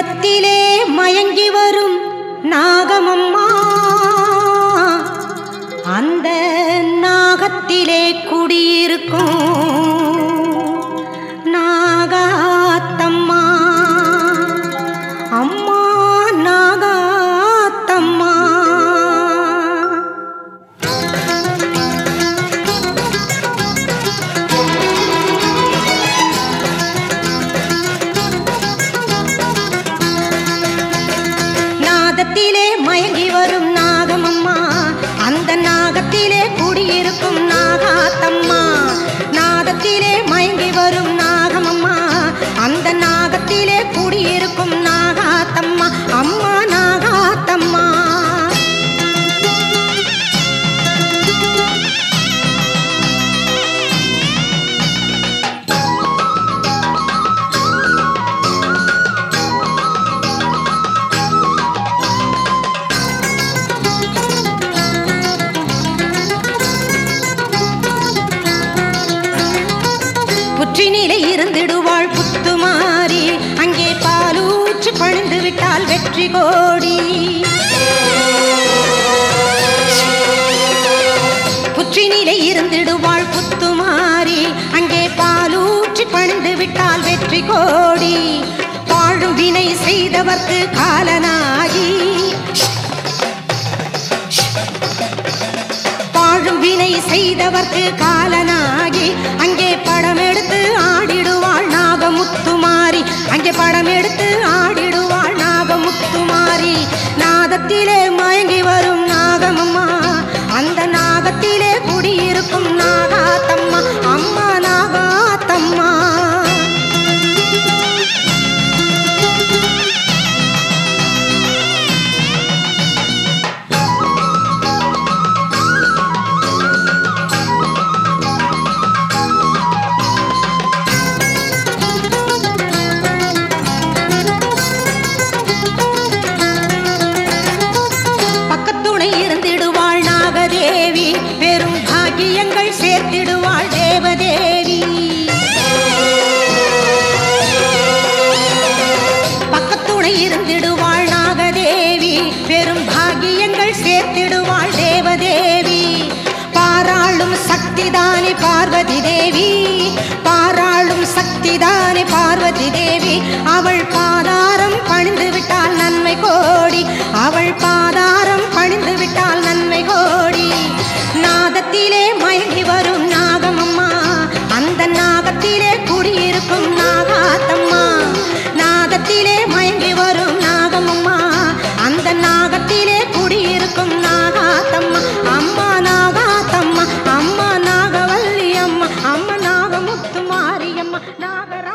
நாதத்திலே மயங்கி வரும் நாகமம்மா அந்த நாகத்திலே குடியிருக்கும் நாகாத்தம்மா அம்மா நாகாத்தம்மா நாதத்திலே மயங்கி வரும் நாகமம்மா அந்த நாகத்திலே குடியிருக்கும் நாகாத்தம்மா நாதத்திலே மயங்கி வரும் நாகமம்மா அந்த நாகத்திலே குடியிருக்கும் நாகாத்தம்மா அம்மா நாகாத்தம்மா புற்றினிலே இருந்திடுவாள் புத்துமாரி அங்கே பாலூற்றி பணிந்து விட்டால் வெற்றி கோடி புற்றினிலே இருந்திடுவாள் புத்துமாரி அங்கே பாலூற்றி பணிந்து விட்டால் வெற்றி கோடி வாழும் வினை செய்தவர்க்கு காலனாகி வாழும் வினை செய்தவர்க்கு காலனாகி அங்கே படம் எடுத்து ஆடிடுவாள் நாகமுத்துமாரி அங்கே படம் எடுத்து ஆடிடுவாள் நாகமுத்துமாரி நாதத்திலே மயங்கி வரும் நாகமம்மா அந்த நாகத்திலே குடியிருக்கும் நாகாத்தம்மா அம்மா நாகாத்தம்மா பக்கத்துணை இருந்திடுவாள் நாகதேவி பெரும் பாக்கியங்கள் சேர்த்திடுவாள் தேவதேவி பக்கத்துணை இருந்திடுவாள் நாகதேவி பெரும் பாக்கியங்கள் சேர்த்திடுவாள் தேவதேவி பாராளும் சக்திதானே பார்வதி தேவி பாராளும் சக்திதானே பார்வதி தேவி அவள் பாதாரம் பணிந்து விட்டால் நன்மை கோடி அவள் பாதாரம் பணிந்து விட்டால் நன்மை கோடி நாதத்திலே மயங்கி வரும் நாகமம்மா அந்த நாகத்திலே குடியிருக்கும் நாகாத்தம்மா நாதத்திலே மயங்கி வரும் நாகமம்மா அந்த நாகத்திலே குடியிருக்கும் நாகாத்தம்மா அம்மா நாகாத்தம்மா அம்மா நாகவல்லி அம்மா அம்மா நாகமுத்து மாரியம்மா நாகர